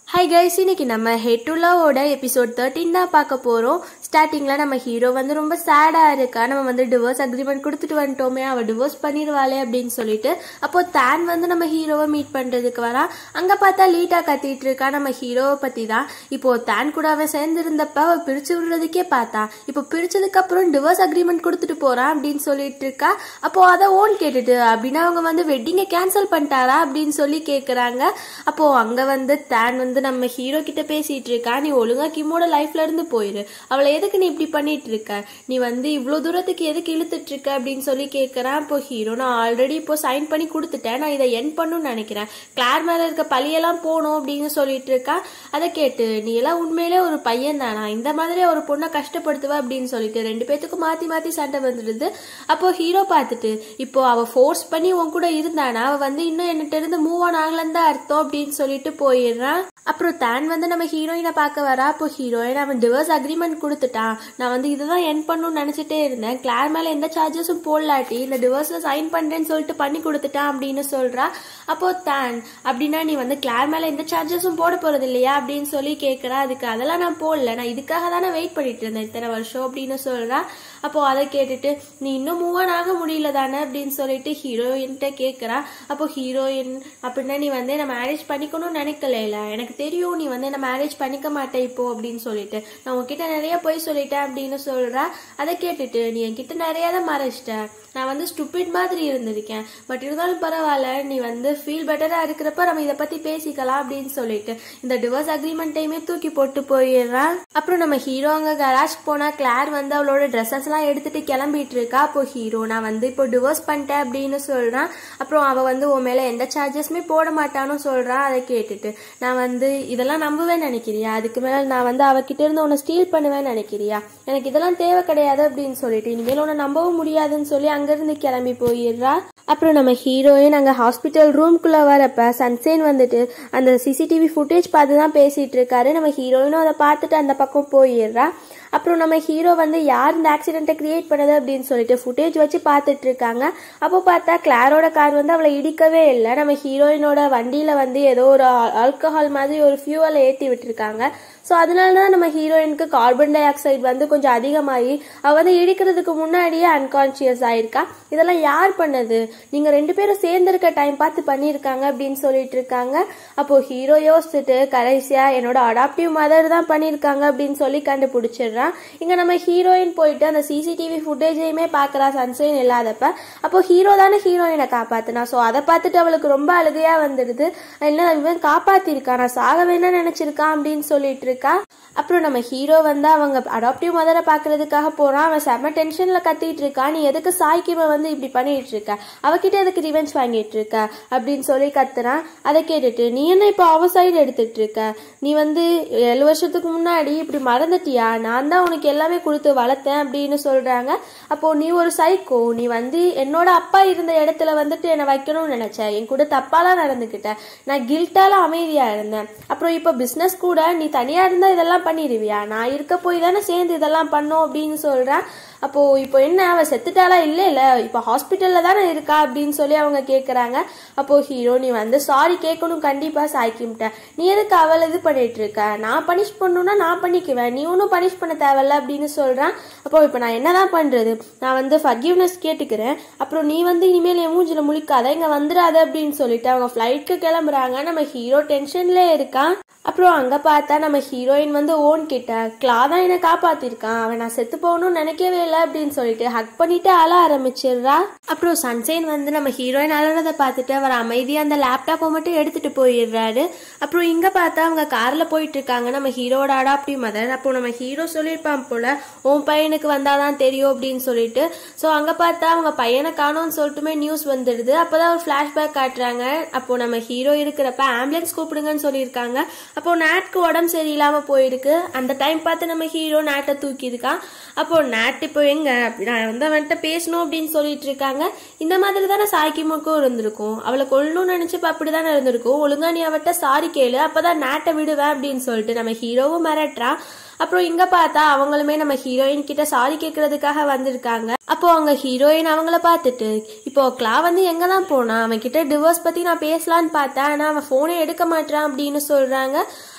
hi guys இன்னைக்கு நம்ம head to லவோட எபிசோட் தேர்ட்டின் தான் பார்க்க போகிறோம் ஸ்டார்டிங்கில் நம்ம ஹீரோ வந்து ரொம்ப சேடாக இருக்கா நம்ம வந்து டிவோர்ஸ் அக்ரிமெண்ட் கொடுத்துட்டு வந்துட்டோமே அவள் டிவோர்ஸ் பண்ணிடுவாளே அப்படின்னு சொல்லிட்டு அப்போ தான் வந்து நம்ம ஹீரோவை மீட் பண்ணுறதுக்கு வரா அங்கே பார்த்தா லீட்டா கத்திட்டு இருக்கா நம்ம ஹீரோவை பற்றி தான் இப்போ தான் கூட அவன் சேர்ந்துருந்தப்ப அவள் பிரிச்சு விடுறதுக்கே பார்த்தா இப்போ பிரிச்சதுக்கு அப்புறம் டிவோர்ஸ் அக்ரிமெண்ட் கொடுத்துட்டு போறான் அப்படின்னு சொல்லிட்டு இருக்கா அப்போ அதை ஓன் கேட்டுட்டு அப்படின்னா அவங்க வந்து வெட்டிங்கை கேன்சல் பண்ணிட்டாரா அப்படின்னு சொல்லி கேட்குறாங்க அப்போ அங்கே வந்து தான் வந்து நம்ம ஹீரோ கிட்ட பேசிட்டு இருக்கா நீ ஒழுங்கா கிம்மோட லைஃப்ல இருந்து போயிரு அவளை எதுக்கு நீ இப்படி பண்ணிட்டு இருக்க நீ வந்து இவ்வளோ தூரத்துக்கு எதுக்கு இழுத்துட்டு இருக்க அப்படின்னு சொல்லி கேட்குறான் இப்போ ஹீரோ நான் ஆல்ரெடி இப்போ சைன் பண்ணி கொடுத்துட்டேன் நான் இதை என் பண்ணணும்னு நினைக்கிறேன் கிளார் மேல இருக்க பழியெல்லாம் போகணும் அப்படின்னு சொல்லிட்டு இருக்கா அதை கேட்டு நீ எல்லாம் உண்மையிலே ஒரு பையன் தானா இந்த மாதிரி ஒரு பொண்ணை கஷ்டப்படுத்துவ அப்படின்னு சொல்லிட்டு ரெண்டு பேத்துக்கும் மாத்தி மாத்தி சண்டை வந்துடுது அப்போ ஹீரோ பார்த்துட்டு இப்போ அவ ஃபோர்ஸ் பண்ணி உன் கூட இருந்தானா அவ வந்து இன்னும் என்கிட்ட இருந்து மூவ் ஆன் ஆகலன்னு தான் அர்த்தம் அப்படின்னு சொல்லிட்டு போயிடுறான் அப்புறம் தான் வந்து நம்ம ஹீரோயினை பார்க்க வரா அப்போ ஹீரோயின் அவன் டிவோர்ஸ் அக்ரிமெண்ட் கொடுத்துட்டான் நான் வந்து இதுதான் என் பண்ணணும்னு நினைச்சிட்டே இருந்தேன் கிளார் மேல எந்த சார்ஜஸும் போடலாட்டி இந்த டிவோர்ஸ்ல சைன் பண்றேன்னு சொல்லிட்டு பண்ணி கொடுத்துட்டான் அப்படின்னு சொல்றா அப்போ தான் அப்படின்னா நீ வந்து கிளார் மேல எந்த சார்ஜஸும் போட போறது இல்லையா அப்படின்னு சொல்லி கேட்கறா அதுக்கு அதெல்லாம் நான் போடல நான் இதுக்காக தானே வெயிட் பண்ணிட்டு இருந்தேன் இத்தனை வருஷம் அப்படின்னு சொல்றா அப்போ அதை கேட்டுட்டு நீ இன்னும் மூவ் ஆன் ஆக முடியல தானே அப்படின்னு சொல்லிட்டு ஹீரோயின்கிட்ட கேட்கறா அப்போ ஹீரோயின் அப்படின்னா நீ வந்து என்ன மேரேஜ் பண்ணிக்கணும்னு நினைக்கல எனக்கு தெரியும் நீ வந்து என்ன மேரேஜ் பண்ணிக்க மாட்டே இப்போ அப்படின்னு சொல்லிட்டு நான் உன்கிட்ட நிறைய போய் சொல்லிட்டேன் அப்படின்னு சொல்றா அதை கேட்டுட்டு நீ என்கிட்ட நிறைய தான் மறைச்சிட்ட நான் வந்து ஸ்டூபிட் மாதிரி இருந்திருக்கேன் பட் இருந்தாலும் பரவாயில்ல நீ வந்து ஃபீல் பெட்டரா இருக்கிறப்ப நம்ம இதை பத்தி பேசிக்கலாம் அப்படின்னு சொல்லிட்டு இந்த டிவோர்ஸ் அக்ரிமெண்ட்டையுமே தூக்கி போட்டு போயிடுறான் அப்புறம் நம்ம ஹீரோ அங்க கராஜ் போனா கிளார் வந்து அவளோட ட்ரெஸ்ஸஸ் எல்லாம் எடுத்துட்டு கிளம்பிட்டு இருக்கா அப்போ ஹீரோ நான் வந்து இப்போ டிவோர்ஸ் பண்ணிட்டேன் அப்படின்னு சொல்றான் அப்புறம் அவ வந்து உன் மேல எந்த சார்ஜஸ்மே போட மாட்டான்னு சொல்றான் அதை கேட்டுட்டு நான் வந்து இதெல்லாம் நம்புவேன்னு நினைக்கிறியா அதுக்கு மேல நான் வந்து அவகிட்ட இருந்து உன்னை ஸ்டீல் பண்ணுவேன்னு நினைக்கிறியா எனக்கு இதெல்லாம் தேவை கிடையாது அப்படின்னு சொல்லிட்டு இனிமேல் உன்னை நம்பவும் முடியாதுன்னு சொல்லி அங்கிருந்து கிளம்பி போயிடுறா அப்புறம் நம்ம ஹீரோயின் அங்கே ஹாஸ்பிட்டல் ரூம்குள்ளே வரப்ப சன்சேன் வந்துட்டு அந்த சிசிடிவி ஃபுட்டேஜ் பார்த்து தான் பேசிட்டு இருக்காரு நம்ம ஹீரோயினும் அதை பார்த்துட்டு அந்த பக்கம் போயிடுறா அப்புறம் நம்ம ஹீரோ வந்து யார் இந்த ஆக்சிடென்ட்டை கிரியேட் பண்ணது அப்படின்னு சொல்லிட்டு ஃபுட்டேஜ் வச்சு பார்த்துட்டு இருக்காங்க அப்போ பார்த்தா கிளாரோட கார் வந்து அவளை இடிக்கவே இல்லை நம்ம ஹீரோயினோட வண்டியில் வந்து ஏதோ ஒரு ஆல்கஹால் மாதிரி ஒரு ஃபியூவலை ஏற்றி விட்டுருக்காங்க ஸோ அதனால தான் நம்ம ஹீரோயினுக்கு கார்பன் டை ஆக்சைடு வந்து கொஞ்சம் அதிகமாகி அவள் வந்து இடிக்கிறதுக்கு முன்னாடியே அன்கான்சியஸ் ஆயிருக்கா இதெல்லாம் யார் பண்ணது நீங்கள் ரெண்டு பேரும் சேர்ந்துருக்க டைம் பார்த்து பண்ணியிருக்காங்க அப்படின்னு சொல்லிட்டு இருக்காங்க அப்போ ஹீரோ யோசிச்சுட்டு கடைசியாக என்னோட அடாப்டிவ் மதர் தான் பண்ணியிருக்காங்க அப்படின்னு சொல்லி கண்டுபிடிச்சிடுறான் இங்கே நம்ம ஹீரோயின் போயிட்டு அந்த சிசிடிவி ஃபுட்டேஜையுமே பார்க்குறா சன்சைன் இல்லாதப்ப அப்போ ஹீரோ தானே ஹீரோயினை காப்பாத்தினா ஸோ அதை பார்த்துட்டு அவளுக்கு ரொம்ப அழுகையா வந்துடுது என்ன இவன் காப்பாத்திருக்கான் நான் சாக வேணா நினைச்சிருக்கான் அப்படின்னு சொல்லிட்டு இருக்கா அப்புறம் நம்ம ஹீரோ வந்து அவங்க அடாப்டிவ் மதரை பாக்குறதுக்காக போறான் அவன் செம்ம டென்ஷன்ல கத்திட்டு இருக்கான் நீ எதுக்கு சாய்க்கிம வந்து இப்படி பண்ணிட்டு இருக்க அவகிட்ட எதுக்கு ரிவெஞ்ச் வாங்கிட்டு இருக்க அப்படின்னு சொல்லி கத்துறான் அதை கேட்டுட்டு நீ என்ன இப்போ அவ சைடு எடுத்துட்டு இருக்க நீ வந்து ஏழு வருஷத்துக்கு முன்னாடி இப்படி மறந்துட்டியா நான் தான் உனக்கு எல்லாமே கொடுத்து வளர்த்தேன் அப்படின்னு சொல்றாங்க அப்போ நீ ஒரு சைக்கோ நீ வந்து என்னோட அப்பா இருந்த இடத்துல வந்துட்டு என்னை வைக்கணும்னு நினைச்ச என் கூட தப்பாலாம் நடந்துக்கிட்ட நான் கில்ட்டால அமைதியா இருந்தேன் அப்புறம் இப்போ பிசினஸ் கூட நீ தனியா இருந்தா இதெல்லாம் பண்ணிடுவியா நான் இருக்க போய் தானே சேர்ந்து இதெல்லாம் பண்ணோம் அப்படின்னு சொல்றேன் அப்போ இப்போ என்ன அவ செத்துட்டாலா இல்ல இல்ல இப்போ ஹாஸ்பிட்டல்ல தானே இருக்கா அப்படின்னு சொல்லி அவங்க கேக்குறாங்க அப்போ ஹீரோ நீ வந்து சாரி கேட்கணும் கண்டிப்பா சாய்க்கிட்ட நீ எதுக்கு அவள் இது பண்ணிட்டு இருக்க நான் பனிஷ் பண்ணணும்னா நான் பண்ணிக்குவேன் நீ ஒன்றும் பனிஷ் பண்ண தேவையில்ல அப்படின்னு சொல்றான் அப்போ இப்போ நான் என்னதான் பண்றது நான் வந்து ஃபர்கிவ்னஸ் கேட்டுக்கிறேன் அப்புறம் நீ வந்து இனிமேல் என் மூஞ்சில முழிக்காத இங்க வந்துடாத அப்படின்னு சொல்லிட்டு அவங்க ஃப்ளைட்க்கு கிளம்புறாங்க நம்ம ஹீரோ டென்ஷன்ல இருக்கான் அப்புறம் அங்க பார்த்தா நம்ம ஹீரோயின் வந்து ஓன் கிட்ட கிளா தான் என்னை காப்பாத்திருக்கான் அவன் நான் செத்து போகணும்னு நினைக்கவே இல்லை அப்படின்னு சொல்லிட்டு ஹக் பண்ணிட்டு அழ ஆரம்பிச்சிடுறா அப்புறம் சன்சைன் வந்து நம்ம ஹீரோயின் அழறதை பார்த்துட்டு அவர் அமைதியா அந்த லேப்டாப்பை மட்டும் எடுத்துட்டு போயிடுறாரு அப்புறம் இங்க பார்த்தா அவங்க கார்ல போயிட்டு இருக்காங்க நம்ம ஹீரோட அடாப்டிவ் மதர் அப்போ நம்ம ஹீரோ சொல்லியிருப்பான் போல உன் பையனுக்கு வந்தாதான் தெரியும் அப்படின்னு சொல்லிட்டு ஸோ அங்க பார்த்தா அவங்க பையனை காணோம்னு சொல்லிட்டுமே நியூஸ் வந்துடுது அப்போதான் ஒரு ஃபிளாஷ்பேக் காட்டுறாங்க அப்போ நம்ம ஹீரோ இருக்கிறப்ப ஆம்புலன்ஸ் கூப்பிடுங்கன்னு சொல்லியிருக்காங்க அப்போ நேட்க்கு உடம்பு சரியில்லாம போயிருக்கு அந்த டைம் பார்த்து நம்ம ஹீரோ நேட்டை தூக்கியிருக்கான் அப்போ நேட் இப்போ எங்க நான் வந்து அவன்கிட்ட பேசணும் அப்படின்னு சொல்லிட்டு இருக்காங்க இந்த மாதிரி தானே சாய்க்கிமுக்கும் இருந்திருக்கும் அவளை கொல்லணும்னு நினைச்சப்ப அப்படிதானே இருந்திருக்கும் ஒழுங்கா நீ அவட்ட சாரி கேளு அப்பதான் நேட்டை விடுவேன் அப்படின்னு சொல்லிட்டு நம்ம ஹீரோவும் மிரட்டுறான் அப்புறம் இங்க பார்த்தா அவங்களுமே நம்ம ஹீரோயின் கிட்ட சாரி கேட்கறதுக்காக வந்திருக்காங்க அப்போ அவங்க ஹீரோயின் அவங்கள பார்த்துட்டு இப்போ கிளா வந்து எங்க தான் போனா அவன் கிட்ட டிவோர்ஸ் பத்தி நான் பேசலான்னு பார்த்தேன் ஆனா அவன் போனே எடுக்க மாட்டான் அப்படின்னு சொல்றாங்க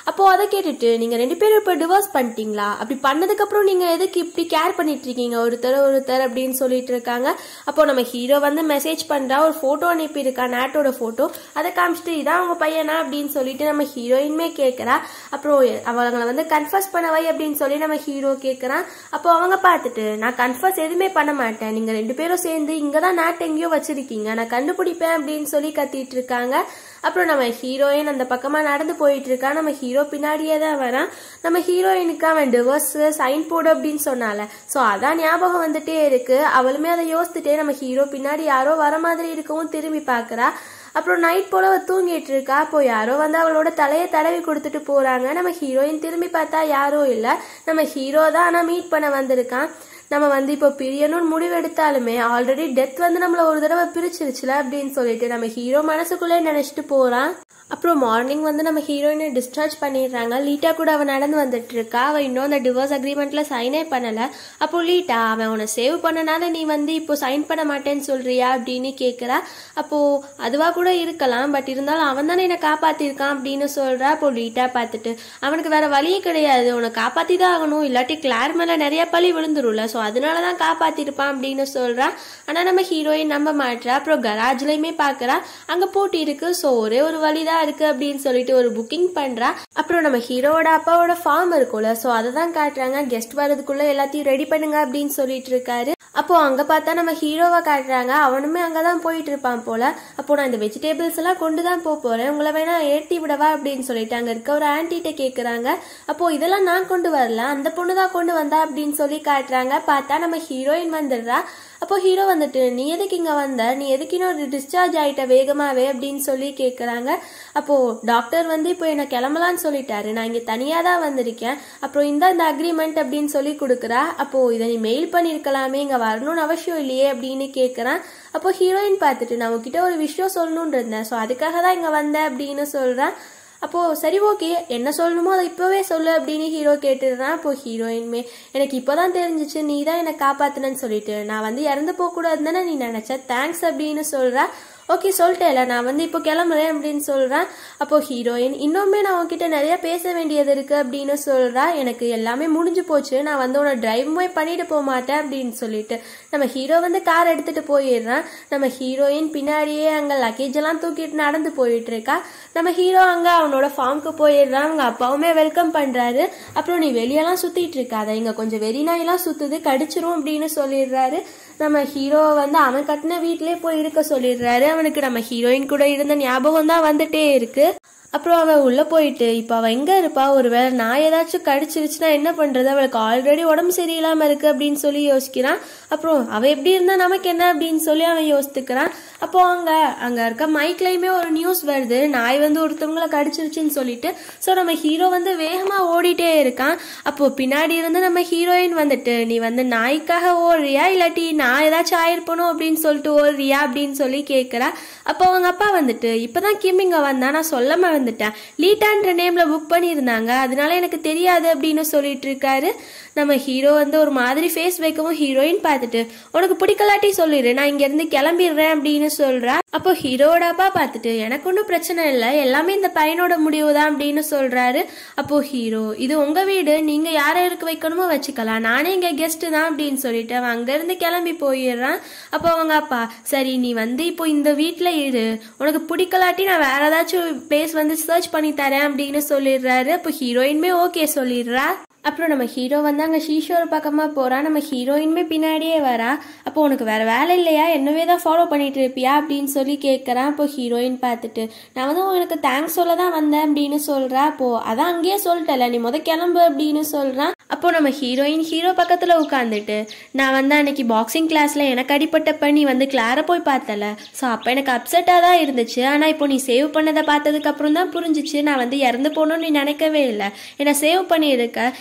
அப்போ அதை கேட்டுட்டு நீங்க ரெண்டு பேரும் இப்போ டிவோர்ஸ் பண்ணிட்டீங்களா அப்படி பண்ணதுக்கு அப்புறம் நீங்க எதுக்கு இப்படி கேர் பண்ணிட்டு இருக்கீங்க ஒருத்தர் ஒருத்தர் அப்படின்னு சொல்லிட்டு இருக்காங்க அப்போ நம்ம ஹீரோ வந்து மெசேஜ் பண்றா ஒரு போட்டோ அனுப்பியிருக்கா நேட்டோட போட்டோ அதை காமிச்சிட்டு இதான் அவங்க பையனா அப்படின்னு சொல்லிட்டு நம்ம ஹீரோயின்மே கேட்கறா அப்புறம் அவங்கள வந்து கன்ஃபர்ஸ் பண்ண வை அப்படின்னு சொல்லி நம்ம ஹீரோ கேட்கறான் அப்போ அவங்க பார்த்துட்டு நான் கன்ஃபர்ஸ் எதுவுமே பண்ண மாட்டேன் நீங்க ரெண்டு பேரும் சேர்ந்து இங்க தான் நாட் எங்கேயோ வச்சிருக்கீங்க நான் கண்டுபிடிப்பேன் அப்படின்னு சொல்லி கத்திட்டு இருக்காங்க அப்புறம் நம்ம ஹீரோயின் அந்த பக்கமா நடந்து போயிட்டு இருக்கா நம்ம ஹீரோ பின்னாடியே தான் வரான் நம்ம ஹீரோயினுக்கு அவன் டிவோர்ஸ் சைன் போடு அப்படின்னு சொன்னால ஸோ அதான் ஞாபகம் வந்துட்டே இருக்கு அவளுமே அதை யோசிச்சுட்டே நம்ம ஹீரோ பின்னாடி யாரோ வர மாதிரி இருக்கவும் திரும்பி பார்க்கறா அப்புறம் நைட் போல அவ தூங்கிட்டு இருக்கா அப்போ யாரோ வந்து அவளோட தலையை தடவி கொடுத்துட்டு போறாங்க நம்ம ஹீரோயின் திரும்பி பார்த்தா யாரோ இல்ல நம்ம ஹீரோ தான் ஆனா மீட் பண்ண வந்திருக்கான் நம்ம வந்து இப்போ பிரியணும்னு முடிவெடுத்தாலுமே ஆல்ரெடி டெத் வந்து நம்மள ஒரு தடவை பிரிச்சிருச்சுல அப்படின்னு சொல்லிட்டு நம்ம ஹீரோ மனசுக்குள்ளே நினைச்சிட்டு போறான் அப்புறம் மார்னிங் வந்து நம்ம ஹீரோயினை டிஸ்சார்ஜ் பண்ணிடுறாங்க லீட்டா கூட அவன் நடந்து வந்துட்டு இருக்கா அவன் இன்னும் அந்த டிவோர்ஸ் அக்ரிமெண்ட்ல சைனே பண்ணல அப்போ லீட்டா அவன் உன்னை சேவ் பண்ணனால நீ வந்து இப்போ சைன் பண்ண மாட்டேன்னு சொல்றியா அப்படின்னு கேட்குறா அப்போ அதுவா கூட இருக்கலாம் பட் இருந்தாலும் அவன் தானே என்னை காப்பாத்திருக்கான் அப்படின்னு சொல்றா அப்போ லீட்டா பார்த்துட்டு அவனுக்கு வேற வழியே கிடையாது உன்னை காப்பாத்தி தான் ஆகணும் இல்லாட்டி கிளார் மேல நிறைய பழி விழுந்துரும்ல ஸோ அதனால தான் காப்பாத்திருப்பான் அப்படின்னு சொல்றா ஆனா நம்ம ஹீரோயின் நம்ப மாட்றா அப்புறம் கராஜ்லயுமே பாக்குறா அங்க போட்டி இருக்கு ஸோ ஒரே ஒரு வழிதான் இருக்கு அப்படின்னு சொல்லிட்டு ஒரு புக்கிங் பண்றா அப்புறம் நம்ம ஹீரோவோட அப்பாவோட ஃபார்ம் இருக்கும்ல ஸோ அதை தான் காட்டுறாங்க கெஸ்ட் வர்றதுக்குள்ள எல்லாத்தையும் ரெடி பண்ணுங்க அப்படின்னு சொல்லிட்டு இருக்காரு அப்போ அங்க பார்த்தா நம்ம ஹீரோவை காட்டுறாங்க அவனுமே அங்கதான் போயிட்டு இருப்பான் போல அப்போ நான் இந்த வெஜிடபிள்ஸ் எல்லாம் கொண்டு தான் போக போறேன் உங்களை வேணா ஏற்றி விடவா அப்படின்னு சொல்லிட்டு அங்க இருக்க ஒரு ஆன்டிட்ட கேக்குறாங்க அப்போ இதெல்லாம் நான் கொண்டு வரல அந்த பொண்ணு தான் கொண்டு வந்தா அப்படின்னு சொல்லி காட்டுறாங்க பார்த்தா நம்ம ஹீரோயின் வந்துடுறா அப்போ ஹீரோ வந்துட்டு நீ எதுக்கு இங்க வந்த நீ எதுக்கு இன்னும் டிஸ்சார்ஜ் ஆயிட்ட வேகமாவே அப்படின்னு சொல்லி கேக்குறாங்க அப்போ டாக்டர் வந்து இப்போ என்ன கிளம்பலான்னு சொல்லிட்டாரு நான் இங்க தனியா தான் வந்திருக்கேன் அப்புறம் இந்த இந்த அக்ரிமெண்ட் அப்படின்னு சொல்லி கொடுக்குறா அப்போ இதை நீ மெயில் பண்ணிருக்கலாமே இங்க வரணும்னு அவசியம் இல்லையே அப்படின்னு கேக்குறான் அப்போ ஹீரோயின் பார்த்துட்டு நான் உங்ககிட்ட ஒரு விஷயம் சொல்லணும்னு இருந்தேன் ஸோ அதுக்காக தான் இங்க வந்தேன் அப்படின்னு சொல்றேன் அப்போ சரி ஓகே என்ன சொல்லணுமோ அதை இப்பவே சொல்லு அப்படின்னு ஹீரோ கேட்டுடுறான் அப்போ ஹீரோயின்மே எனக்கு இப்போதான் தெரிஞ்சிச்சு நீ தான் என்னை காப்பாத்துனன்னு சொல்லிட்டு நான் வந்து இறந்து போக கூடாதுன்னு நீ நினைச்ச தேங்க்ஸ் அப்படின்னு சொல்ற ஓகே சொல்லிட்டேல நான் வந்து இப்போ கிளம்புறேன் அப்படின்னு சொல்றேன் அப்போ ஹீரோயின் இன்னுமே நான் உன்கிட்ட நிறைய பேச வேண்டியது இருக்கு அப்படின்னு சொல்றா எனக்கு எல்லாமே முடிஞ்சு போச்சு நான் வந்து உன்னை டிரைவுமே பண்ணிட்டு போக மாட்டேன் அப்படின்னு சொல்லிட்டு நம்ம ஹீரோ வந்து கார் எடுத்துட்டு போயிடுறான் நம்ம ஹீரோயின் பின்னாடியே அங்க லக்கேஜ் எல்லாம் தூக்கிட்டு நடந்து போயிட்டு இருக்கா நம்ம ஹீரோ அங்க அவனோட ஃபார்முக்கு போயிடுறான் அவங்க அப்பாவுமே வெல்கம் பண்றாரு அப்புறம் நீ வெளியெல்லாம் சுத்திட்டு இருக்காத இங்க கொஞ்சம் வெறி நாயெல்லாம் சுத்துது கடிச்சிரும் அப்படின்னு சொல்லிடுறாரு நம்ம ஹீரோவை வந்து அவன் கட்டின வீட்லயே போய் இருக்க சொல்லிடுறாரு அவனுக்கு நம்ம ஹீரோயின் கூட இருந்த ஞாபகம் தான் வந்துட்டே இருக்கு அப்புறம் அவன் உள்ள போயிட்டு இப்ப அவ எங்க இருப்பா ஒருவேளை நான் ஏதாச்சும் கடிச்சிருச்சுன்னா என்ன பண்றது அவளுக்கு ஆல்ரெடி உடம்பு சரியில்லாம இருக்கு அப்படின்னு சொல்லி யோசிக்கிறான் அப்புறம் அவ எப்படி இருந்தா நமக்கு என்ன அப்படின்னு சொல்லி அவன் யோசித்துக்கிறான் அப்போ அங்க அங்க இருக்க மைக்லயுமே ஒரு நியூஸ் வருது நாய் வந்து ஒருத்தவங்களை கடிச்சிருச்சுன்னு சொல்லிட்டு ஸோ நம்ம ஹீரோ வந்து வேகமா ஓடிட்டே இருக்கான் அப்போ பின்னாடி இருந்து நம்ம ஹீரோயின் வந்துட்டு நீ வந்து நாய்க்காக ஓடுறியா இல்லாட்டி நான் ஏதாச்சும் ஆயிருப்பனோ அப்படின்னு சொல்லிட்டு ஓடுறியா அப்படின்னு சொல்லி கேட்கறா அப்போ அவங்க அப்பா வந்துட்டு இப்பதான் கிம் இங்க வந்தா நான் சொல்ல மறந்துட்டேன் லீட்டான்ற நேம்ல புக் பண்ணியிருந்தாங்க அதனால எனக்கு தெரியாது அப்படின்னு சொல்லிட்டு இருக்காரு நம்ம ஹீரோ வந்து ஒரு மாதிரி ஃபேஸ் வைக்கவும் ஹீரோயின் பார்த்துட்டு உனக்கு பிடிக்கலாட்டி சொல்லிடு நான் இங்க இருந்து கிளம்பிடுறேன் அப்படின்னு சொல்றா அப்போ ஹீரோட அப்பா பார்த்துட்டு எனக்கு ஒன்றும் பிரச்சனை இல்லை எல்லாமே இந்த பையனோட முடிவு தான் அப்படின்னு சொல்றாரு அப்போ ஹீரோ இது உங்க வீடு நீங்க யாரை இருக்க வைக்கணுமோ வச்சுக்கலாம் நானே இங்க கெஸ்ட் தான் அப்படின்னு சொல்லிட்டு அவன் அங்க இருந்து கிளம்பி போயிடுறான் அப்போ அவங்க அப்பா சரி நீ வந்து இப்போ இந்த வீட்ல இரு உனக்கு பிடிக்கலாட்டி நான் வேற ஏதாச்சும் பிளேஸ் வந்து சர்ச் பண்ணி தரேன் அப்படின்னு சொல்லிடுறாரு அப்போ ஹீரோயின்மே ஓகே சொல்லிடுறா அப்புறம் நம்ம ஹீரோ வந்து அங்கே ஷீஷோர் பக்கமாக போகிறா நம்ம ஹீரோயின்மே பின்னாடியே வரா அப்போ உனக்கு வேற வேலை இல்லையா என்னவே தான் ஃபாலோ பண்ணிட்டு இருப்பியா அப்படின்னு சொல்லி கேட்குறான் அப்போ ஹீரோயின் பார்த்துட்டு நான் வந்து உனக்கு தேங்க்ஸ் சொல்ல தான் வந்தேன் அப்படின்னு சொல்கிறா அப்போ அதான் அங்கேயே சொல்லிட்டல நீ முத கிளம்பு அப்படின்னு சொல்கிறான் அப்போ நம்ம ஹீரோயின் ஹீரோ பக்கத்தில் உட்காந்துட்டு நான் வந்து அன்னைக்கு பாக்ஸிங் கிளாஸில் எனக்கு அடிப்பட்டப்ப நீ வந்து கிளாரை போய் பார்த்தல ஸோ அப்போ எனக்கு அப்செட்டாக தான் இருந்துச்சு ஆனால் இப்போ நீ சேவ் பண்ணதை பார்த்ததுக்கு அப்புறம் தான் புரிஞ்சிச்சு நான் வந்து இறந்து போகணும்னு நீ நினைக்கவே இல்லை என்னை சேவ் பண்ணியிருக்க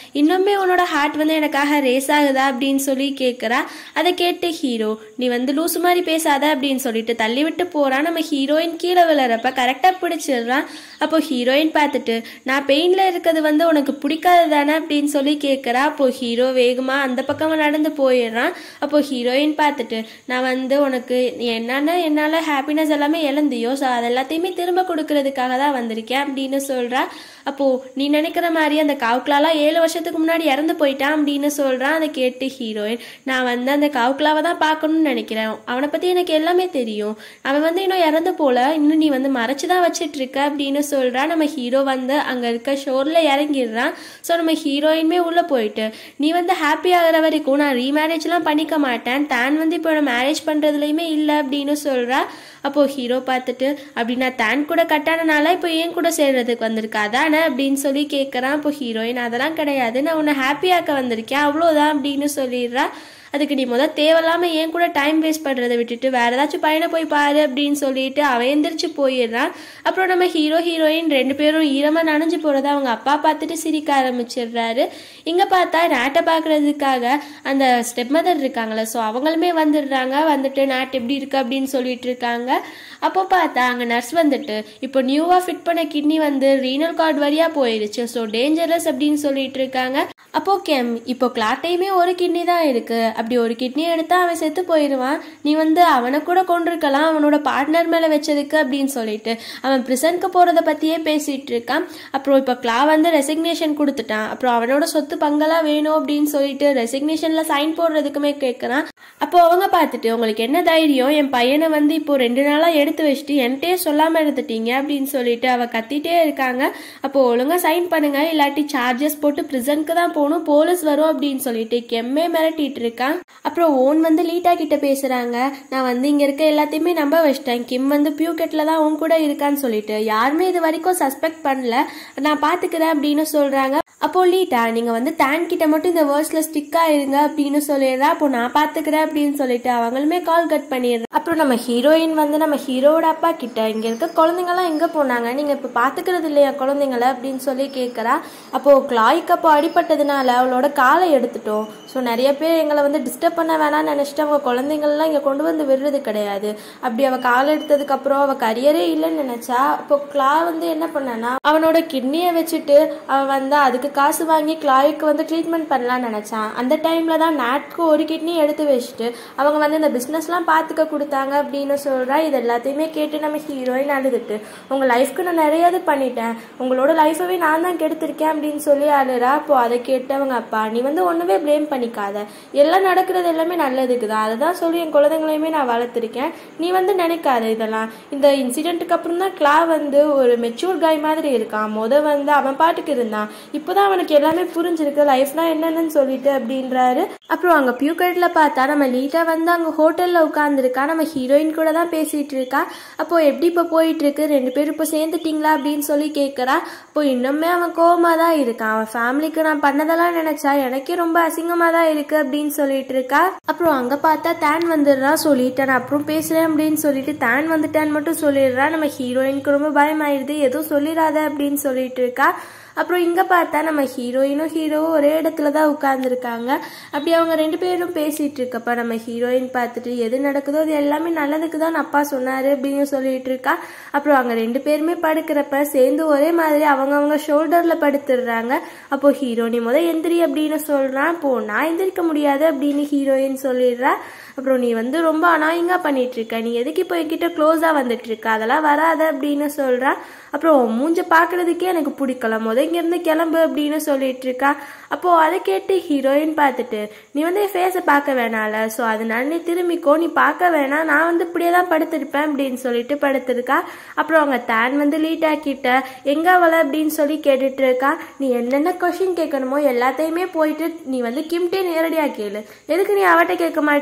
இன்னுமே உன்னோட ஹார்ட் வந்து எனக்காக ரேஸ் ஆகுதா அப்படின்னு சொல்லி கேட்குறா அதை கேட்டு ஹீரோ நீ வந்து லூசு மாதிரி பேசாத அப்படின்னு சொல்லிட்டு தள்ளி விட்டு போறான் நம்ம ஹீரோயின் கீழே விழுறப்ப கரெக்டாக பிடிச்சிடுறான் அப்போ ஹீரோயின் பார்த்துட்டு நான் பெயின்ல இருக்கிறது வந்து உனக்கு பிடிக்காது தானே அப்படின்னு சொல்லி கேட்குறா அப்போ ஹீரோ வேகமா அந்த பக்கமா நடந்து போயிடுறான் அப்போ ஹீரோயின் பார்த்துட்டு நான் வந்து உனக்கு என்னென்ன என்னால் ஹாப்பினஸ் எல்லாமே இழந்தியோ ஸோ அது எல்லாத்தையுமே திரும்ப கொடுக்கறதுக்காக தான் வந்திருக்கேன் அப்படின்னு சொல்றா அப்போ நீ நினைக்கிற மாதிரி அந்த காவுக்கலாலாம் ஏழு வருஷத்துக்கு முன்னாடி இறந்து போயிட்டான் அப்படின்னு சொல்றான் அதை கேட்டு ஹீரோயின் நான் வந்து அந்த காவுக்கலாவை தான் பார்க்கணும்னு நினைக்கிறேன் அவனை பத்தி எனக்கு எல்லாமே தெரியும் அவன் வந்து இன்னும் இறந்து போல இன்னும் நீ வந்து மறைச்சு தான் வச்சிட்டு இருக்க அப்படின்னு சொல்றா நம்ம ஹீரோ வந்து அங்க இருக்க ஷோர்ல இறங்கிடுறான் ஸோ நம்ம ஹீரோயின்மே உள்ள போயிட்டு நீ வந்து ஹாப்பி ஆகிற வரைக்கும் நான் ரீமேரேஜ்லாம் பண்ணிக்க மாட்டேன் தான் வந்து இப்போ மேரேஜ் பண்றதுலயுமே இல்லை அப்படின்னு சொல்றா அப்போ ஹீரோ பார்த்துட்டு அப்படின்னா தான் கூட கட்டானனால இப்போ ஏன் கூட சேர்றதுக்கு வந்திருக்கா அதானே அப்படின்னு சொல்லி கேட்குறான் அப்போ ஹீரோயின் அதெல்லாம் கிடையாது நான் உன்னை ஹாப்பியாக்க வந்திருக்கேன் அவ்வளோதான் அப்படின்னு சொல்லிடுறா அதுக்கு நீ முதல் தேவையில்லாம ஏன் கூட டைம் வேஸ்ட் பண்றதை விட்டுட்டு வேற ஏதாச்சும் பையனை போய் பாரு அப்படின்னு சொல்லிட்டு அவன் எந்திரிச்சு போயிடுறான் அப்புறம் நம்ம ஹீரோ ஹீரோயின் ரெண்டு பேரும் ஈரமா நனைஞ்சு போறத அவங்க அப்பா பார்த்துட்டு சிரிக்க ஆரம்பிச்சிடுறாரு இங்க பார்த்தா நாட்டை பார்க்கறதுக்காக அந்த ஸ்டெப் மதர் இருக்காங்களே ஸோ அவங்களுமே வந்துடுறாங்க வந்துட்டு நாட் எப்படி இருக்கு அப்படின்னு சொல்லிட்டு இருக்காங்க அப்போ பார்த்தா அங்கே நர்ஸ் வந்துட்டு இப்போ நியூவாக ஃபிட் பண்ண கிட்னி வந்து ரீனல் கார்டு வழியாக போயிடுச்சு ஸோ டேஞ்சரஸ் அப்படின்னு சொல்லிட்டு இருக்காங்க அப்போ கெம் இப்போ கிளாட்டையுமே ஒரு கிட்னி தான் இருக்கு அப்படி ஒரு கிட்னி எடுத்தா அவன் செத்து போயிடுவான் நீ வந்து அவனை கூட கொண்டிருக்கலாம் அவனோட பார்ட்னர் மேலே வச்சதுக்கு அப்படின்னு சொல்லிட்டு அவன் பிரிசனுக்கு போகிறத பற்றியே பேசிட்டு இருக்கான் அப்புறம் இப்போ கிளா வந்து ரெசிக்னேஷன் கொடுத்துட்டான் அப்புறம் அவனோட சொத்து பங்கெல்லாம் வேணும் அப்படின்னு சொல்லிட்டு ரெசிக்னேஷனில் சைன் போடுறதுக்குமே கேட்குறான் அப்போ அவங்க பார்த்துட்டு உங்களுக்கு என்ன தைரியம் என் பையனை வந்து இப்போ ரெண்டு நாளாக எடுத்து வச்சுட்டு என்கிட்டயே சொல்லாமல் இருந்துட்டீங்க அப்படின்னு சொல்லிட்டு அவ கத்திட்டே இருக்காங்க அப்போ ஒழுங்கா சைன் பண்ணுங்க இல்லாட்டி சார்ஜஸ் போட்டு பிரிசனுக்கு தான் போகணும் போலீஸ் வரும் அப்படின்னு சொல்லிட்டு கெம்மே மிரட்டிட்டு இருக்கான் அப்புறம் ஓன் வந்து லீட்டா கிட்ட பேசுறாங்க நான் வந்து இங்க இருக்க எல்லாத்தையுமே நம்ப வச்சிட்டேன் கிம் வந்து பியூக்கெட்ல தான் உன் கூட இருக்கான்னு சொல்லிட்டு யாருமே இது வரைக்கும் சஸ்பெக்ட் பண்ணல நான் பாத்துக்கிறேன் அப்படின்னு சொல்றாங்க அப்போ லீட்டா நீங்க வந்து டேன் கிட்ட மட்டும் இந்த வேர்ஸ்ல ஸ்டிக்கா இருங்க அப்படின்னு சொல்லிடுறா அப்போ நான் பாத்துக்கிறேன் அப்படின்னு சொல்லிட்டு அவங்களுமே கால் கட் பண்ணிடுறேன் அப்புறம் நம்ம ஹீரோயின் வந்து நம்ம ஹீரோட அப்பா கிட்ட இங்க இருக்க குழந்தைங்கலாம் எங்க போனாங்க நீங்க இப்ப பாத்துக்கிறது இல்லையா குழந்தைங்கள அப்படின்னு சொல்லி கேக்குறா அப்போ கிளாய்க்கு அப்போ அடிபட்டதுனால அவளோட காலை எடுத்துட்டோம் ஸோ நிறைய பேர் எங்களை வந்து டிஸ்டர்ப் பண்ண வேணாம்னு நினைச்சிட்டு அவங்க குழந்தைங்கள்லாம் இங்க கொண்டு வந்து விடுறது கிடையாது அப்படி அவ கால் எடுத்ததுக்கு அப்புறம் அவ கரியரே இல்லைன்னு நினைச்சா இப்போ கிளா வந்து என்ன பண்ணனா அவனோட கிட்னியை வச்சுட்டு அவன் வந்து அதுக்கு காசு வாங்கி கிளாய்க்கு வந்து ட்ரீட்மெண்ட் பண்ணலாம்னு நினைச்சான் அந்த டைம்ல தான் நாட்க்கு ஒரு கிட்னி எடுத்து வச்சுட்டு அவங்க வந்து இந்த பிஸ்னஸ்லாம் பார்த்துக்க கொடுத்தாங்க அப்படின்னு சொல்றா இது எல்லாத்தையுமே கேட்டு நம்ம ஹீரோயின் அழுதுட்டு உங்க லைஃப்க்கு நான் நிறைய இது பண்ணிட்டேன் உங்களோட லைஃபவே நான் தான் கெடுத்திருக்கேன் அப்படின்னு சொல்லி அழுறா அப்போ அதை கேட்டு அவங்க அப்பா நீ வந்து ஒண்ணுமே ப்ளேம் பண்ணிக்காத எல்லாம் நடக்கிறது எல்லாமே நல்லதுக்கு தான் அதை தான் சொல்லி என் குழந்தைங்களையுமே நான் வளர்த்துருக்கேன் நீ வந்து நினைக்காத இதெல்லாம் இந்த இன்சிடென்ட்டுக்கு அப்புறம் தான் கிளா வந்து ஒரு மெச்சூர் காய் மாதிரி இருக்கான் முத வந்து அவன் பாட்டுக்கு இருந்தான் இப்போதான் அவனுக்கு எல்லாமே புரிஞ்சிருக்கு லைஃப்னா என்னென்னு சொல்லிட்டு அப்படின்றாரு அப்புறம் அங்க பியூக்கெட்ல பார்த்தா நம்ம லீட்டா வந்து அங்க ஹோட்டல்ல உட்காந்துருக்கா நம்ம ஹீரோயின் கூட தான் பேசிட்டு இருக்கா அப்போ எப்படி இப்போ போயிட்டு இருக்கு ரெண்டு பேரும் இப்போ சேர்ந்துட்டீங்களா அப்படின்னு சொல்லி கேட்கறா அப்போ இன்னுமே அவன் கோவமா தான் இருக்கான் அவன் ஃபேமிலிக்கு நான் பண்ணதெல்லாம் நினைச்சா எனக்கே ரொம்ப அசிங்கமா தான் இருக்கு அப்படின்னு சொல்லிட்டு இருக்கா அப்புறம் அங்க பார்த்தா தேன் வந்துடுறான் சொல்லிட்டேன் நான் அப்புறம் பேசுறேன் அப்படின்னு சொல்லிட்டு தேன் வந்துட்டான்னு மட்டும் சொல்லிடுறா நம்ம ஹீரோயினுக்கு ரொம்ப பயமாயிடுது எதுவும் சொல்லிடாத அப்படின்னு சொல்லிட்டு இருக்கா அப்புறம் இங்கே பார்த்தா நம்ம ஹீரோயினும் ஹீரோவும் ஒரே இடத்துல தான் உட்காந்துருக்காங்க அப்படி அவங்க ரெண்டு பேரும் பேசிட்டு இருக்கப்ப நம்ம ஹீரோயின் பார்த்துட்டு எது நடக்குதோ அது எல்லாமே நல்லதுக்கு தான் அப்பா சொன்னாரு அப்படின்னு சொல்லிட்டு இருக்கா அப்புறம் அவங்க ரெண்டு பேருமே படுக்கிறப்ப சேர்ந்து ஒரே மாதிரி அவங்க அவங்க ஷோல்டர்ல படுத்துடுறாங்க அப்போ ஹீரோ நீ முத எந்திரி அப்படின்னு சொல்றான் அப்போ நான் எந்திரிக்க முடியாது அப்படின்னு ஹீரோயின் சொல்லிடுறா அப்புறம் நீ வந்து ரொம்ப அனாயிங்கா பண்ணிட்டு இருக்க நீ எதுக்கு இப்போ என்கிட்ட க்ளோஸா வந்துட்டு இருக்க அதெல்லாம் வராத அப்படின்னு சொல்றா அப்புறம் உன் மூஞ்ச பாக்குறதுக்கே எனக்கு பிடிக்கல முத இங்க இருந்து கிளம்பு அப்படின்னு சொல்லிட்டு இருக்கா அப்போ அதை கேட்டு ஹீரோயின் பார்த்துட்டு நீ வந்து என் ஃபேஸை பார்க்க வேணால ஸோ அதனால நீ திரும்பிக்கோ நீ பார்க்க வேணாம் நான் வந்து இப்படியே தான் படுத்திருப்பேன் அப்படின்னு சொல்லிட்டு படுத்திருக்கா அப்புறம் அவங்க தேன் வந்து லீட் ஆக்கிட்ட எங்க அவளை அப்படின்னு சொல்லி கேட்டுட்டு இருக்கா நீ என்னென்ன கொஷின் கேட்கணுமோ எல்லாத்தையுமே போயிட்டு நீ வந்து கிம்டே நேரடியாக கேளு எதுக்கு நீ அவட்ட கேட்க மாட்டேற என்ன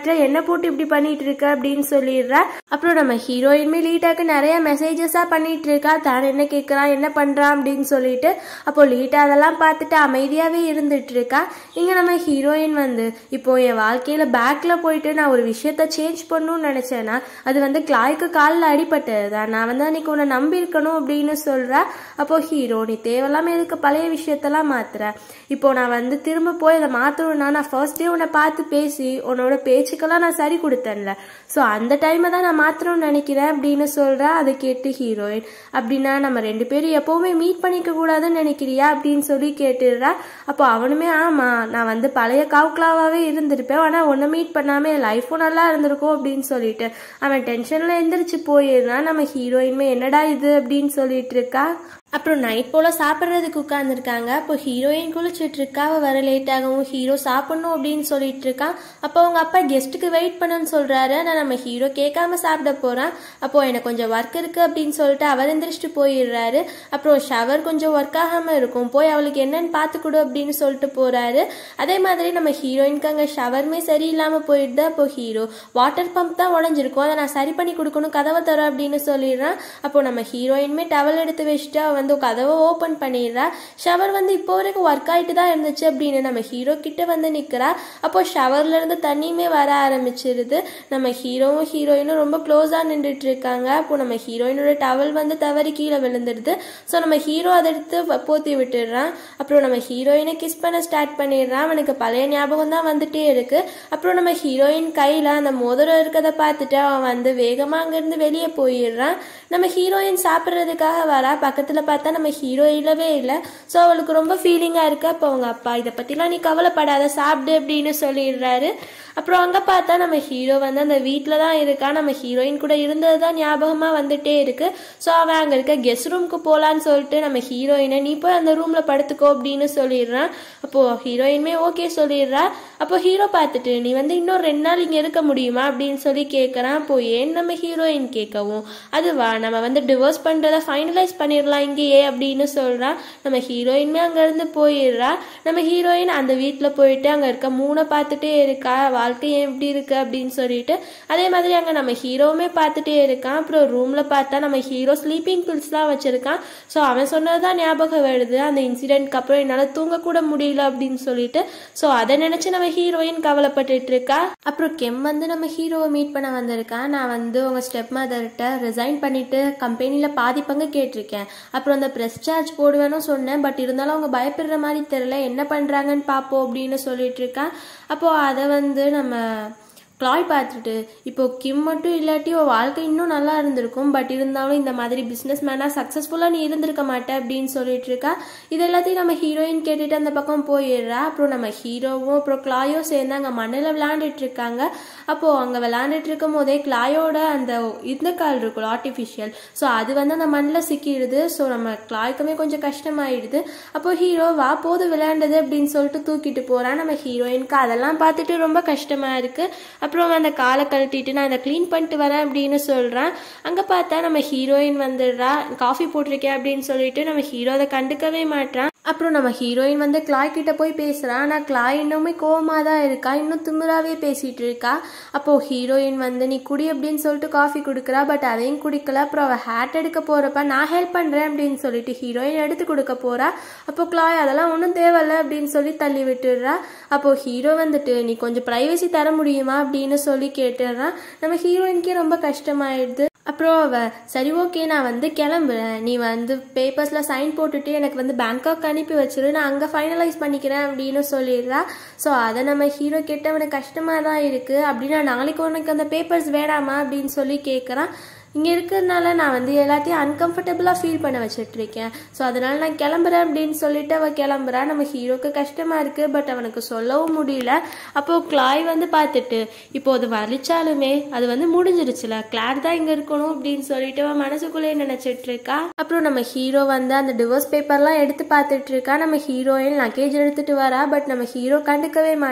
போட்டு இப்படி பண்ணிட்டு இருக்க அப்படின்னு சொல்லிடுறா அப்புறம் நம்ம ஹீரோயின்மே லீட்டாக்கு நிறைய மெசேஜஸா பண்ணிட்டு இருக்கா தான் என்ன கேட்கறான் என்ன பண்றான் அப்படின்னு சொல்லிட்டு அப்போ லீட்டா அதெல்லாம் பார்த்துட்டு அமைதியாவே இருந்துட்டு இருக்கா இங்க நம்ம ஹீரோயின் வந்து இப்போ என் வாழ்க்கையில பேக்ல போயிட்டு நான் ஒரு விஷயத்த சேஞ்ச் பண்ணணும்னு நினைச்சேன்னா அது வந்து கிளாய்க்கு காலில் அடிபட்டது தான் நான் வந்து அன்னைக்கு உன்னை நம்பி இருக்கணும் அப்படின்னு சொல்றா அப்போ ஹீரோ நீ தேவையில்லாம எதுக்கு பழைய விஷயத்தெல்லாம் மாத்துற இப்போ நான் வந்து திரும்ப போய் அதை மாத்தணும்னா நான் ஃபர்ஸ்ட் டே உன்னை பார்த்து பேசி உன்னோட பேச்சுக்கெல்லாம் நான் சரி கொடுத்தேன்ல ஸோ அந்த டைமை தான் நான் மாத்தணும்னு நினைக்கிறேன் அப்படின்னு சொல்றா அதை கேட்டு ஹீரோயின் அப்படின்னா நம்ம ரெண்டு பேரும் எப்பவுமே மீட் பண்ணிக்க கூடாதுன்னு நினைக்கிறியா அப்படின்னு சொல்லி கேட்டுடுறா அப்போ அவனுமே ஆமா நான் வந்து பழைய காவுக்லாவாவே இருந்திருப்பேன் ஆனா உன்னை மீட் பண்ணாம என் லைஃபும் நல்லா இருந்திருக்கும் அப்படின்னு சொல்லிட்டு அவன் டென்ஷன்ல எந்திரிச்சு போயிடுறான் நம்ம ஹீரோயின்மே என்னடா இது அப்படின்னு சொல்லிட்டு இருக்கா அப்புறம் நைட் போல சாப்பிட்றதுக்கு உட்காந்துருக்காங்க அப்போ ஹீரோயின் குளிச்சுட்டு இருக்கா அவ வர லேட் ஆகவும் ஹீரோ சாப்பிடணும் அப்படின்னு சொல்லிட்டு இருக்கான் அப்போ அவங்க அப்பா கெஸ்ட்டுக்கு வெயிட் பண்ணுன்னு சொல்றாரு ஆனால் நம்ம ஹீரோ கேட்காம சாப்பிட போறான் அப்போ எனக்கு கொஞ்சம் ஒர்க் இருக்கு அப்படின்னு சொல்லிட்டு அவர் எந்திரிச்சிட்டு போயிடுறாரு அப்புறம் ஷவர் கொஞ்சம் ஒர்க் ஆகாம இருக்கும் போய் அவளுக்கு என்னன்னு பார்த்து கொடு அப்படின்னு சொல்லிட்டு போறாரு அதே மாதிரி நம்ம ஹீரோயினுக்கு அங்கே ஷவருமே சரியில்லாம போயிடுது அப்போ ஹீரோ வாட்டர் பம்ப் தான் உடஞ்சிருக்கும் அதை நான் சரி பண்ணி கொடுக்கணும் கதவை தர அப்படின்னு சொல்லிடுறான் அப்போ நம்ம ஹீரோயினுமே டவல் எடுத்து வச்சுட்டு அவ வந்து கதவை ஓப்பன் பண்ணிடுறா ஷவர் வந்து இப்போ வரைக்கும் ஒர்க் ஆயிட்டு தான் இருந்துச்சு அப்படின்னு நம்ம ஹீரோ கிட்ட வந்து நிக்கிறா அப்போ ஷவர்ல இருந்து தண்ணியுமே வர ஆரம்பிச்சிருது நம்ம ஹீரோவும் ஹீரோயினும் ரொம்ப க்ளோஸா நின்றுட்டு இருக்காங்க அப்போ நம்ம ஹீரோயினோட டவல் வந்து தவறி கீழே விழுந்துடுது ஸோ நம்ம ஹீரோ அதை எடுத்து வ- போத்தி விட்டுடுறான் அப்புறம் நம்ம ஹீரோயினை கிஸ் பண்ண ஸ்டார்ட் பண்ணிடுறான் அவனுக்கு பழைய ஞாபகம் தான் வந்துட்டே இருக்கு அப்புறம் நம்ம ஹீரோயின் கையில அந்த மோதிரம் இருக்கதை பார்த்துட்டு அவன் வந்து வேகமா அங்கிருந்து வெளியே போயிடுறான் நம்ம ஹீரோயின் சாப்பிட்றதுக்காக வரா பக்கத்துல பார்த்தா நம்ம ஹீரோ இல்லவே இல்லை ஸோ அவளுக்கு ரொம்ப ஃபீலிங்கா இருக்கு அப்போ அவங்க அப்பா இதை பத்திலாம் நீ கவலைப்படாத சாப்பிடு அப்படின்னு சொல்லிடுறாரு அப்புறம் அங்க பார்த்தா நம்ம ஹீரோ வந்து அந்த வீட்டில் தான் இருக்கா நம்ம ஹீரோயின் கூட இருந்தது தான் ஞாபகமா வந்துட்டே இருக்கு ஸோ அவன் அங்க இருக்க கெஸ்ட் ரூம்க்கு போலான்னு சொல்லிட்டு நம்ம ஹீரோயினை நீ போய் அந்த ரூம்ல படுத்துக்கோ அப்படின்னு சொல்லிடுறான் அப்போ ஹீரோயினுமே ஓகே சொல்லிடுறா அப்போ ஹீரோ பார்த்துட்டு நீ வந்து இன்னும் ரெண்டு நாள் இங்க இருக்க முடியுமா அப்படின்னு சொல்லி கேட்கறான் அப்போ ஏன் நம்ம ஹீரோயின் கேட்கவும் அதுவா நம்ம வந்து டிவோர்ஸ் பண்றத ஃபைனலைஸ் பண்ணிடலாம் இங்கேயே அப்படின்னு சொல்றான் நம்ம ஹீரோயினுமே அங்க இருந்து போயிடுறா நம்ம ஹீரோயின் அந்த வீட்ல போயிட்டு அங்க இருக்க மூணை பார்த்துட்டே இருக்கா வாழ்க்கை ஏன் எப்படி இருக்கு அப்படின்னு சொல்லிட்டு அதே மாதிரி அங்க நம்ம ஹீரோவுமே பார்த்துட்டே இருக்கான் அப்புறம் ரூம்ல பார்த்தா நம்ம ஹீரோ ஸ்லீப்பிங் பில்ஸ்லாம் வச்சிருக்கான் ஸோ அவன் சொன்னதுதான் ஞாபகம் வருது அந்த இன்சிடென்ட்க்கு அப்புறம் என்னால தூங்க கூட முடியல அப்படின்னு சொல்லிட்டு ஸோ அதை நினைச்சு நம்ம ஹீரோயின் கவலைப்பட்டுட்டு இருக்கா அப்புறம் கெம் வந்து நம்ம ஹீரோவை மீட் பண்ண வந்திருக்கான் நான் வந்து உங்க ஸ்டெப் மதர்கிட்ட ரிசைன் பண்ணிட்டு கம்பெனில பாதி பங்கு கேட்டிருக்கேன் அப்புறம் அந்த ப்ரெஸ் சார்ஜ் போடுவேன்னு சொன்னேன் பட் இருந்தாலும் அவங்க பயப்படுற மாதிரி தெரியல என்ன பண்றாங்கன்னு பார்ப்போம் அப்படின்னு சொல்லிட்டு இருக்கான் அப்போ அதை வந்து நம்ம க்ளாய் பார்த்துட்டு இப்போ கிம் மட்டும் இல்லாட்டி உன் வாழ்க்கை இன்னும் நல்லா இருந்திருக்கும் பட் இருந்தாலும் இந்த மாதிரி பிஸ்னஸ் மேனாக சக்ஸஸ்ஃபுல்லாக நீ இருந்திருக்க மாட்டே அப்படின்னு சொல்லிட்டு இருக்கா இது எல்லாத்தையும் நம்ம ஹீரோயின் கேட்டுட்டு அந்த பக்கம் போயிடுறா அப்புறம் நம்ம ஹீரோவும் அப்புறம் கிளாயும் சேர்ந்து அங்கே மண்ணில் விளையாண்டுட்டு இருக்காங்க அப்போ அங்கே விளையாண்டுட்டு இருக்கும் போதே கிளாயோட அந்த இந்த கால் இருக்கும் ஆர்டிஃபிஷியல் ஸோ அது வந்து அந்த மண்ணில் சிக்கிடுது ஸோ நம்ம கிளாய்க்குமே கொஞ்சம் கஷ்டமாயிடுது அப்போ ஹீரோ வா போது விளையாண்டது அப்படின்னு சொல்லிட்டு தூக்கிட்டு போறான் நம்ம ஹீரோயினுக்கு அதெல்லாம் பார்த்துட்டு ரொம்ப கஷ்டமா இருக்கு அப்புறம் அவன் அந்த காலை கழட்டிட்டு நான் அதை க்ளீன் பண்ணிட்டு வரேன் அப்படின்னு சொல்றான் அங்க பார்த்தா நம்ம ஹீரோயின் வந்துடுறா காஃபி போட்டிருக்கேன் அப்படின்னு சொல்லிட்டு நம்ம ஹீரோ அதை கண்டுக்கவே மாட்டான் அப்புறம் நம்ம ஹீரோயின் வந்து கிளாய் கிட்ட போய் பேசுறா ஆனா கிளாய் இன்னுமே கோவமா தான் இருக்கா இன்னும் திமிராவே பேசிட்டு இருக்கா அப்போ ஹீரோயின் வந்து நீ குடி அப்படின்னு சொல்லிட்டு காஃபி கொடுக்குறா பட் அதையும் குடிக்கல அப்புறம் அவ ஹேட் எடுக்க போறப்ப நான் ஹெல்ப் பண்றேன் அப்படின்னு சொல்லிட்டு ஹீரோயின் எடுத்து கொடுக்க போறா அப்போ கிளாய் அதெல்லாம் ஒன்றும் தேவையில்ல அப்படின்னு சொல்லி தள்ளி விட்டுடுறா அப்போ ஹீரோ வந்துட்டு நீ கொஞ்சம் ப்ரைவசி தர முடியுமா அப்படின்னு சொல்லி கேட்டுடுறான் நம்ம ஹீரோயினுக்கே ரொம்ப கஷ்டமாயிடுது அப்புறம் அவ சரி ஓகே நான் வந்து கிளம்புறேன் நீ வந்து பேப்பர்ஸ்ல சைன் போட்டுட்டு எனக்கு வந்து பேங்காக் அனுப்பி வச்சிரு நான் அங்கே ஃபைனலைஸ் பண்ணிக்கிறேன் அப்படின்னு சொல்லிடுறா ஸோ அதை நம்ம ஹீரோ கேட்ட அவனுக்கு கஷ்டமாக தான் இருக்கு அப்படின்னா நாளைக்கு உனக்கு அந்த பேப்பர்ஸ் வேணாமா அப்படின்னு சொல்லி கேட்குறான் இங்கே இருக்கிறதுனால நான் வந்து எல்லாத்தையும் அன்கம்ஃபர்டபுளாக ஃபீல் பண்ண வச்சுட்டு இருக்கேன் ஸோ அதனால நான் கிளம்புறேன் அப்படின்னு சொல்லிட்டு அவள் கிளம்புறா நம்ம ஹீரோக்கு கஷ்டமாக இருக்குது பட் அவனுக்கு சொல்லவும் முடியல அப்போ கிளாய் வந்து பார்த்துட்டு இப்போ அது வலிச்சாலுமே அது வந்து முடிஞ்சிருச்சுல கிளார் தான் இங்கே இருக்கணும் அப்படின்னு சொல்லிட்டு அவன் மனசுக்குள்ளேயே நினச்சிட்டு இருக்கா அப்புறம் நம்ம ஹீரோ வந்து அந்த டிவோர்ஸ் பேப்பர்லாம் எடுத்து பார்த்துட்டு இருக்கா நம்ம ஹீரோயின் லக்கேஜ் எடுத்துட்டு வரா பட் நம்ம ஹீரோ கண்டுக்கவே மாட்டான்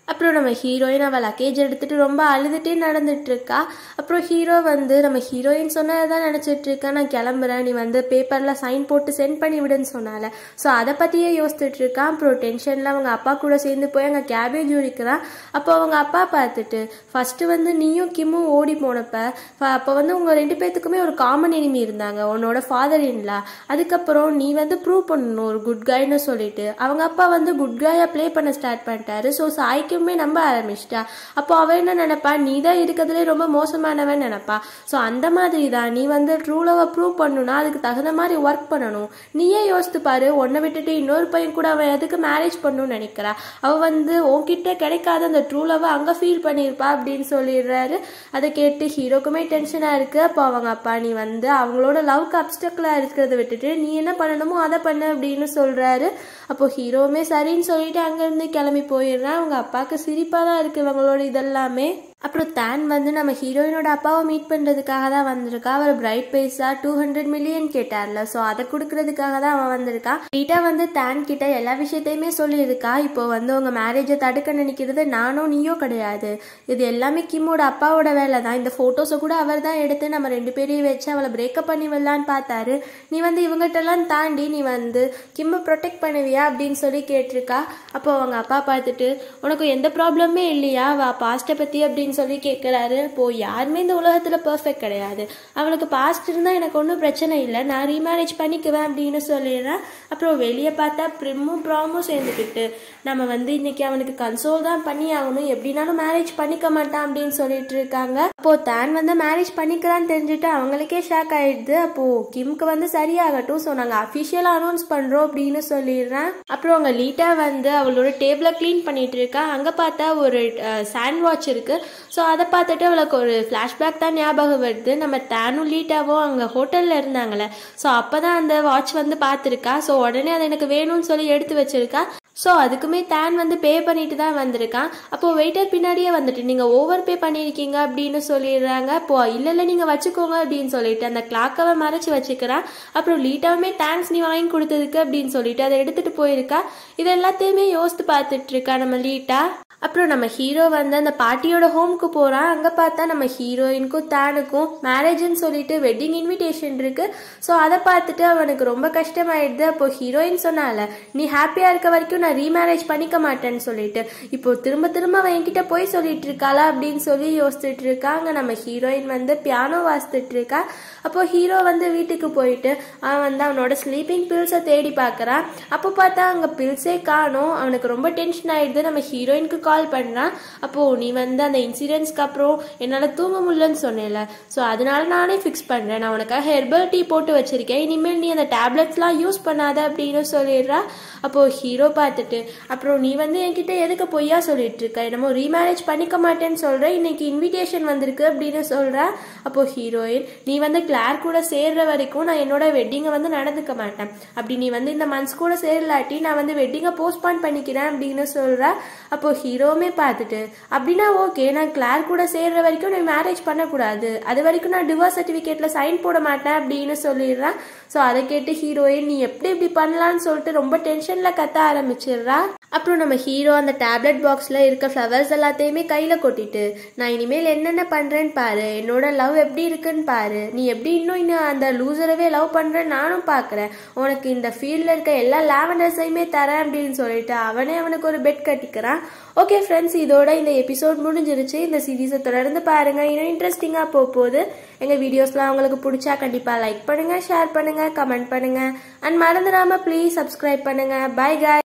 அப்புறம் நம்ம ஹீரோயின் அவள் லக்கேஜ் எடுத்துட்டு ரொம்ப அழுதுட்டே நடந்துட்டு இருக்கா அப்புறம் ஹீரோ வந்து நம்ம ஹீரோயின் சொன்னதான் நினைச்சிட்டு இருக்கா நான் கிளம்புறேன் நீ வந்து பேப்பர்ல சைன் போட்டு சென்ட் பண்ணி விடுன்னு சொன்னால ஸோ அதை பத்தியே யோசிச்சுட்டு இருக்கான் அப்புறம் டென்ஷன்ல அவங்க அப்பா கூட சேர்ந்து போய் அங்கே கேபேஜ் உரிக்கிறான் அப்போ அவங்க அப்பா பார்த்துட்டு ஃபர்ஸ்ட் வந்து நீயும் கிம்மும் ஓடி போனப்ப அப்போ வந்து உங்க ரெண்டு பேத்துக்குமே ஒரு காமன் எனிமி இருந்தாங்க உன்னோட ஃபாதர் இன்லா அதுக்கப்புறம் நீ வந்து ப்ரூவ் பண்ணணும் ஒரு குட் கைன்னு சொல்லிட்டு அவங்க அப்பா வந்து குட் கையா ப்ளே பண்ண ஸ்டார்ட் பண்ணிட்டாரு ஸோ சாய்க்கு வரைக்குமே நம்ப ஆரம்பிச்சிட்டா அப்போ அவ என்ன நினைப்பா நீ தான் இருக்கிறதுலே ரொம்ப மோசமானவன் நினைப்பா ஸோ அந்த மாதிரி தான் நீ வந்து ட்ரூ லவ் ப்ரூவ் பண்ணணும்னா அதுக்கு தகுந்த மாதிரி ஒர்க் பண்ணணும் நீயே யோசித்து பாரு உன்னை விட்டுட்டு இன்னொரு பையன் கூட அவன் எதுக்கு மேரேஜ் பண்ணணும்னு நினைக்கிறா அவ வந்து உன்கிட்ட கிடைக்காத அந்த ட்ரூ லவ் அங்கே ஃபீல் பண்ணியிருப்பா அப்படின்னு சொல்லிடுறாரு அதை கேட்டு ஹீரோக்குமே டென்ஷனாக இருக்கு அப்போ அவங்க அப்பா நீ வந்து அவங்களோட லவ்க்கு அப்டக்கலாக இருக்கிறத விட்டுட்டு நீ என்ன பண்ணணுமோ அதை பண்ணு அப்படின்னு சொல்றாரு அப்போ ஹீரோவுமே சரின்னு சொல்லிட்டு அங்கேருந்து கிளம்பி போயிடுறான் அவங்க அப்பாவுக்கு சிரிப்பாக தான் இருக்கு இவங்களோட இதெல்லாமே அப்புறம் தான் வந்து நம்ம ஹீரோயினோட அப்பாவை மீட் பண்ணுறதுக்காக தான் வந்திருக்கா அவர் பிரைட் பைஸா டூ ஹண்ட்ரட் மில்லியன் கேட்டார்ல ஸோ அதை கொடுக்கறதுக்காக தான் அவன் வந்திருக்கா ரீட்டா வந்து தான் கிட்ட எல்லா விஷயத்தையுமே சொல்லியிருக்கா இப்போ வந்து உங்க மேரேஜை தடுக்க நினைக்கிறது நானும் நீயோ கிடையாது இது எல்லாமே கிம்மோட அப்பாவோட வேலை தான் இந்த ஃபோட்டோஸை கூட அவர் தான் எடுத்து நம்ம ரெண்டு பேரையும் வச்சு அவளை பிரேக்கப் பண்ணி விடலான்னு பார்த்தாரு நீ வந்து இவங்ககிட்டலாம் தாண்டி நீ வந்து கிம்மை ப்ரொடெக்ட் பண்ணுவியா அப்படின்னு சொல்லி கேட்டிருக்கா அப்போ அவங்க அப்பா பார்த்துட்டு உனக்கு எந்த ப்ராப்ளமே இல்லையா வா பாஸ்ட்டை பற்றி அப்படின்னு சொல்லி கேட்குறாரு இப்போ யாருமே இந்த உலகத்தில் பர்ஃபெக்ட் கிடையாது அவனுக்கு பாஸ்ட் இருந்தால் எனக்கு ஒன்றும் பிரச்சனை இல்லை நான் ரீமேரேஜ் பண்ணிக்குவேன் அப்படின்னு சொல்லிடுறேன் அப்புறம் வெளியே பார்த்தா ப்ரிம்மும் ப்ராமும் சேர்ந்துக்கிட்டு நம்ம வந்து இன்னைக்கு அவனுக்கு கன்சோல் தான் பண்ணி ஆகணும் எப்படினாலும் மேரேஜ் பண்ணிக்க மாட்டான் அப்படின்னு சொல்லிட்டு இருக்காங்க அப்போ தான் வந்து மேரேஜ் பண்ணிக்கலான்னு தெரிஞ்சுட்டு அவங்களுக்கே ஷாக் ஆயிடுது அப்போ கிம்க்கு வந்து சரியாகட்டும் ஸோ நாங்கள் அஃபிஷியலாக அனௌன்ஸ் பண்ணுறோம் அப்படின்னு சொல்லிடுறேன் அப்புறம் அவங்க லீட்டா வந்து அவளோட டேபிளை க்ளீன் பண்ணிட்டு இருக்கா அங்கே பார்த்தா ஒரு சாண்ட் வாட்ச் இருக்கு ஸோ அதை பார்த்துட்டு அவளுக்கு ஒரு ஃப்ளாஷ்பேக் தான் ஞாபகம் வருது நம்ம தேனும் லீட்டாவும் அங்கே ஹோட்டலில் இருந்தாங்களே ஸோ அப்போ தான் அந்த வாட்ச் வந்து பார்த்துருக்கா ஸோ உடனே அதை எனக்கு வேணும்னு சொல்லி எடுத்து வச்சிருக்கா ஸோ அதுக்குமே தேன் வந்து பே பண்ணிட்டு தான் வந்திருக்கான் அப்போ வெயிட்டர் பின்னாடியே வந்துட்டு நீங்கள் ஓவர் பே பண்ணியிருக்கீங்க அப்படின்னு சொல்லிடுறாங்க அப்போ இல்லை இல்லை நீங்கள் வச்சுக்கோங்க அப்படின்னு சொல்லிட்டு அந்த கிளாக்கவை மறைச்சு வச்சுக்கிறான் அப்புறம் லீட்டாவுமே தேங்க்ஸ் நீ வாங்கி கொடுத்ததுக்கு அப்படின்னு சொல்லிட்டு அதை எடுத்துட்டு போயிருக்கா இது எல்லாத்தையுமே யோசித்து பார்த்துட்டு இருக்கா நம்ம லீட்டா அப்புறம் நம்ம ஹீரோ வந்து அந்த பாட்டியோட ஹோம்க்கு போகிறான் அங்கே பார்த்தா நம்ம ஹீரோயினுக்கும் தேனுக்கும் மேரேஜ்னு சொல்லிட்டு வெட்டிங் இன்விடேஷன் இருக்கு ஸோ அதை பார்த்துட்டு அவனுக்கு ரொம்ப கஷ்டமாயிடுது அப்போ ஹீரோயின் சொன்னால நீ ஹாப்பியாக இருக்க வரைக்கும் நான் ரீமேரேஜ் பண்ணிக்க மாட்டேன்னு சொல்லிட்டு இப்போ திரும்ப திரும்ப அவன் என்கிட்ட போய் சொல்லிட்டு இருக்காளா அப்படின்னு சொல்லி யோசிச்சுட்டு இருக்காங்க நம்ம ஹீரோயின் வந்து பியானோ வாசித்துட்டு இருக்கா அப்போ ஹீரோ வந்து வீட்டுக்கு போயிட்டு அவன் வந்து அவனோட ஸ்லீப்பிங் பில்ஸை தேடி பார்க்குறான் அப்போ பார்த்தா அங்கே பில்ஸே காணும் அவனுக்கு ரொம்ப டென்ஷன் ஆயிடுது நம்ம ஹீரோயினுக்கு கால் பண்ணுறான் அப்போது நீ வந்து அந்த இன்சிடென்ட்ஸ்க்கு அப்புறம் என்னால் தூங்க முடியலன்னு சொன்னேன்ல ஸோ அதனால நானே ஃபிக்ஸ் பண்ணுறேன் நான் உனக்காக ஹெர்பல் டீ போட்டு வச்சிருக்கேன் இனிமேல் நீ அந்த டேப்லெட்ஸ்லாம் யூஸ் பண்ணாத அப்படின்னு சொல்லிடுறா அப்போது ஹீரோ பார்த்துட்டு அப்புறம் நீ வந்து என்கிட்ட எதுக்கு பொய்யா சொல்லிட்டு இருக்க என்னமோ ரீமேரேஜ் பண்ணிக்க மாட்டேன்னு சொல்கிற இன்னைக்கு இன்விடேஷன் வந்திருக்கு அப்படின்னு சொல்கிற அப்போது ஹீரோயின் நீ வந்து கிளார் கூட சேர்ற வரைக்கும் நான் என்னோட வெட்டிங்கை வந்து நடந்துக்க மாட்டேன் அப்படி நீ வந்து இந்த மந்த்ஸ் கூட சேரலாட்டி நான் வந்து வெட்டிங்கை போஸ்ட்பான் பண்ணிக்கிறேன் அப்படின்னு சொல்கிற அப்போ ஹீரோவுமே பார்த்துட்டு அப்படின்னா ஓகே நான் கிளார் கூட சேர்ற வரைக்கும் நீ மேரேஜ் பண்ணக்கூடாது அது வரைக்கும் நான் டிவோர்ஸ் சர்டிஃபிகேட்ல சைன் போட மாட்டேன் அப்படின்னு சொல்லிடுறேன் ஸோ அதை கேட்டு ஹீரோயின் நீ எப்படி இப்படி பண்ணலான்னு சொல்லிட்டு ரொம்ப டென்ஷன்ல கத்த ஆரம்பிச்சிடுறா அப்புறம் நம்ம ஹீரோ அந்த டேப்லெட் பாக்ஸ்ல இருக்க ஃப்ளவர்ஸ் எல்லாத்தையுமே கையில கொட்டிட்டு நான் இனிமேல் என்னென்ன பண்றேன்னு பாரு என்னோட லவ் எப்படி இருக்குன்னு பாரு நீ எப்படி இன்னும் இன்னும் அந்த லூசரவே லவ் பண்றேன்னு நானும் பாக்குறேன் உனக்கு இந்த ஃபீல்ட்ல இருக்க எல்லா லாவெண்டர்ஸையுமே தரேன் அப்படின்னு சொல்லிட்டு அவனே அவனுக்கு ஒரு பெட் கட்டிக்கிறான் ஓகே ஃப்ரெண்ட்ஸ் இதோட இந்த எபிசோட் முடிஞ்சிருச்சு இந்த சீரீஸை தொடர்ந்து பாருங்க இன்னும் இன்ட்ரெஸ்டிங்காக போக போகுது எங்கள் வீடியோஸ்லாம் உங்களுக்கு பிடிச்சா கண்டிப்பாக லைக் பண்ணுங்க ஷேர் பண்ணுங்க கமெண்ட் பண்ணுங்க அண்ட் மறந்துடாம ப்ளீஸ் சப்ஸ்கிரைப் பண்ணுங்க பை காய்